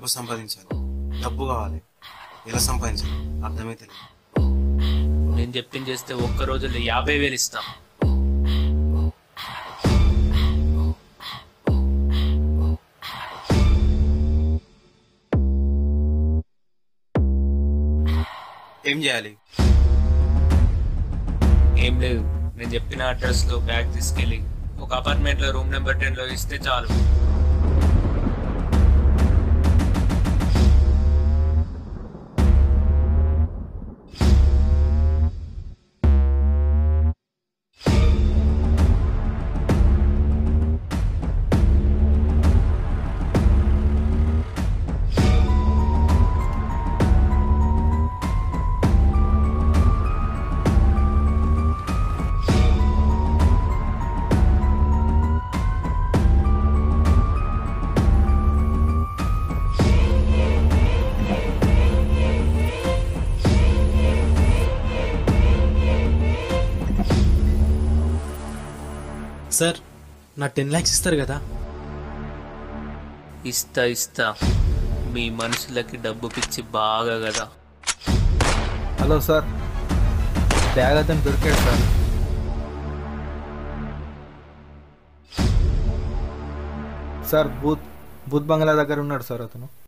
డబ్బు సంపాదించాలి డబ్బు కావాలి ఎలా సంపాదించాలి అర్థమే తెలియదు నేను చెప్పింది చేస్తే ఒక్క రోజులో యాభై వేలు ఇస్తాం ఏం చేయాలి ఏం లేదు నేను చెప్పిన అడ్రస్ లో బ్యాగ్ తీసుకెళ్ళి ఒక అపార్ట్మెంట్ లో రూమ్ నెంబర్ టెన్ లో ఇస్తే చాలు సార్ నా టెన్ ల్యాక్స్ ఇస్తారు కదా ఇస్తా ఇస్తా మీ మనుషులకి డబ్బు పిచ్చి బాగా కదా హలో సార్ బ్యాగ్ అతను దొరికాడు సార్ సార్ బూత్ బూత్ బంగ్లా దగ్గర ఉన్నాడు సార్ అతను